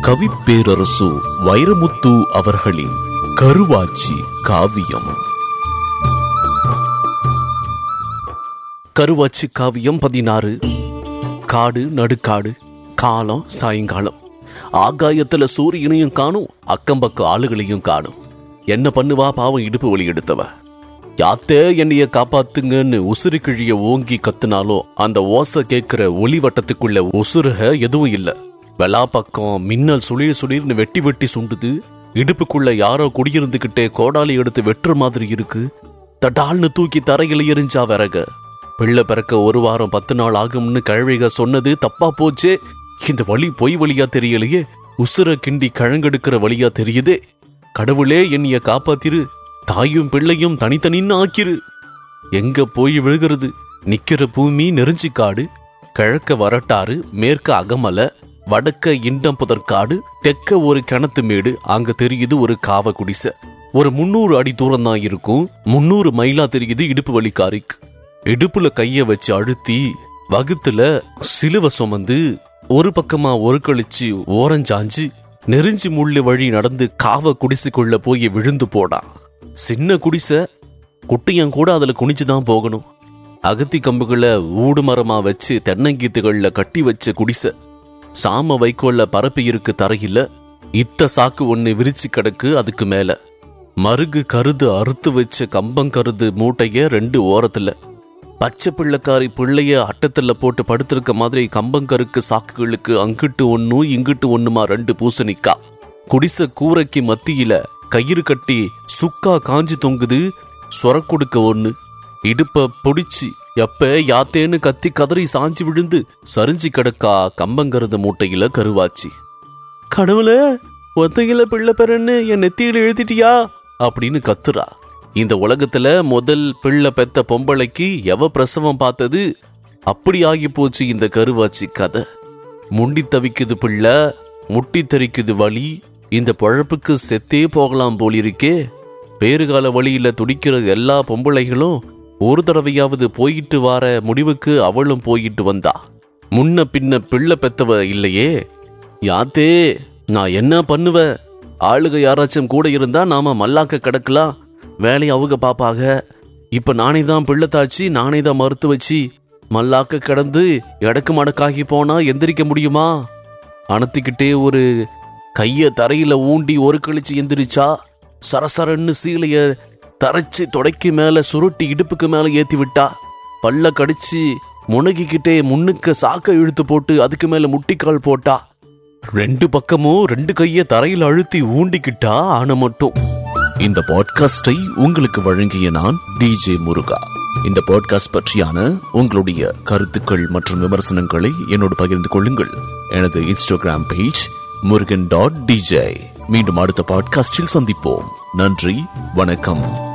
கவிப்பேரரசு வைரமுத்து அவர்களின் கருவாச்சி காவியம் கருவாச்சி காவியம் பதினாறு காடு நடுக்காடு காலம் சாயங்காலம் ஆகாயத்துல சூரியனையும் காணும் அக்கம்பக்க ஆளுகளையும் காணும் என்ன பண்ணுவா பாவம் இடுப்பு வலி எடுத்தவ யாத்தே என்னைய காப்பாத்துங்கன்னு உசுறு கிழிய ஓங்கி கத்துனாலோ அந்த ஓசை கேட்கிற ஒளி வட்டத்துக்குள்ள உசுருக எதுவும் இல்ல வெளா பக்கம் மின்னல் சுளிர் சுளிர்னு வெட்டி வெட்டி சுண்டுது இடுப்புக்குள்ள யாரோ குடியிருந்துகிட்டே கோடாலி எடுத்து வெட்டுற மாதிரி இருக்கு தடால்னு தூக்கி தரையில எரிஞ்சா விறக பிள்ளை பிறக்க ஒரு வாரம் பத்து நாள் ஆகும்னு கழவிக சொன்னது தப்பா போச்சே இந்த வழி பொய் வழியா தெரியலையே உசுர கிண்டி கழங்கெடுக்கிற வழியா தெரியுதே கடவுளே என்னைய காப்பாத்திரு தாயும் பிள்ளையும் தனித்தனின்னு ஆக்கிரு எங்க போய் விழுகிறது நிக்கிற பூமி நெருஞ்சி காடு கிழக்க வரட்டாறு மேற்க அகமலை வடக்க இண்டம் புதற்காடு தெற்க ஒரு கிணத்து மேடு அங்க தெரியுது ஒரு காவ குடிசை ஒரு முன்னூறு அடி தூரம் தான் இருக்கும் முன்னூறு மைலா தெரியுது இடுப்பு வலிக்காரிக்கு இடுப்புல கைய வச்சு அழுத்தி வகுத்துல சிலுவை சுமந்து ஒரு பக்கமா ஒரு கழிச்சு ஓரஞ்சாஞ்சு நெருஞ்சி முள்ளு வழி நடந்து காவ குடிசைக்குள்ள போய் விழுந்து போடா சின்ன குடிசை குட்டியன் கூட அதுல குனிச்சு தான் போகணும் அகத்தி கம்புகளை ஊடு மரமா வச்சு தென்னங்கீத்துகள்ல கட்டி வச்ச குடிசை சாம வைக்கோல்ல பரப்பி இருக்கு தரையில இத்த சாக்கு ஒண்ணு விரிச்சு கிடக்கு அதுக்கு மேல மருகு கருது அறுத்து வச்ச கம்பங்கருது மூட்டைய ரெண்டு ஓரத்துல பச்சை பிள்ளைக்காரி பிள்ளைய அட்டத்துல போட்டு படுத்திருக்க மாதிரி கம்பங்கருக்கு சாக்குகளுக்கு அங்கிட்டு ஒண்ணு இங்கிட்டு ஒண்ணுமா ரெண்டு பூசணிக்கா குடிசை கூரைக்கு மத்தியில கயிறு கட்டி சுக்கா காஞ்சி தொங்குது சொரக் கொடுக்க ஒண்ணு இடுப்ப பொடிச்சு எப்ப யாத்தேன்னு கத்தி கதறி சாஞ்சி விழுந்து சரிஞ்சு கிடக்கா கம்பங்கருது மூட்டையில கருவாச்சி கடவுளே ஒத்தையில பிள்ளை பெறன்னு என் நெத்தியில எழுதிட்டியா அப்படின்னு கத்துறா இந்த உலகத்துல முதல் பிள்ளை பெத்த பொம்பளைக்கு எவ பிரசவம் பார்த்தது அப்படி ஆகி போச்சு இந்த கருவாச்சி கதை முண்டி தவிக்குது பிள்ளை முட்டி தரிக்குது வலி இந்த பொழப்புக்கு செத்தே போகலாம் போலிருக்கே பேறுகால வழியில துடிக்கிற எல்லா பொம்பளைகளும் ஒரு தடவையாவது போயிட்டு வார முடிவுக்கு அவளும் போயிட்டு வந்தா முன்ன பின்ன பிள்ளை பெத்தவ இல்லையே யாத்தே நான் என்ன பண்ணுவேன் ஆளுக யாராச்சும் கூட இருந்தா நாம மல்லாக்க கிடக்கலாம் வேலையை அவங்க பாப்பாக இப்ப நானே தான் பிள்ளை தாச்சி நானே தான் மறுத்து வச்சு மல்லாக்க கிடந்து எடக்கு மடக்காகி போனா எந்திரிக்க முடியுமா அணத்திக்கிட்டே ஒரு கைய தரையில ஊண்டி ஒரு கழிச்சு எந்திரிச்சா சரசரன்னு சீலைய தரைச்சு தொடக்கி மேல சுருட்டி இடுப்புக்கு மேல ஏத்தி விட்டா பல்ல கடிச்சு முனகிக்கிட்டே முன்னுக்க சாக்க இழுத்து போட்டு அதுக்கு மேல முட்டிக்கால் போட்டா ரெண்டு பக்கமும் ரெண்டு கைய தரையில அழுத்தி ஊண்டிக்கிட்டா ஆன மட்டும் இந்த பாட்காஸ்டை உங்களுக்கு வழங்கிய நான் டிஜே முருகா இந்த பாட்காஸ்ட் பற்றியான உங்களுடைய கருத்துக்கள் மற்றும் விமர்சனங்களை என்னோடு பகிர்ந்து கொள்ளுங்கள் எனது Instagram page Murugan dot DJ மீண்டும் அடுத்த பாட்காஸ்டில் சந்திப்போம் நன்றி வணக்கம்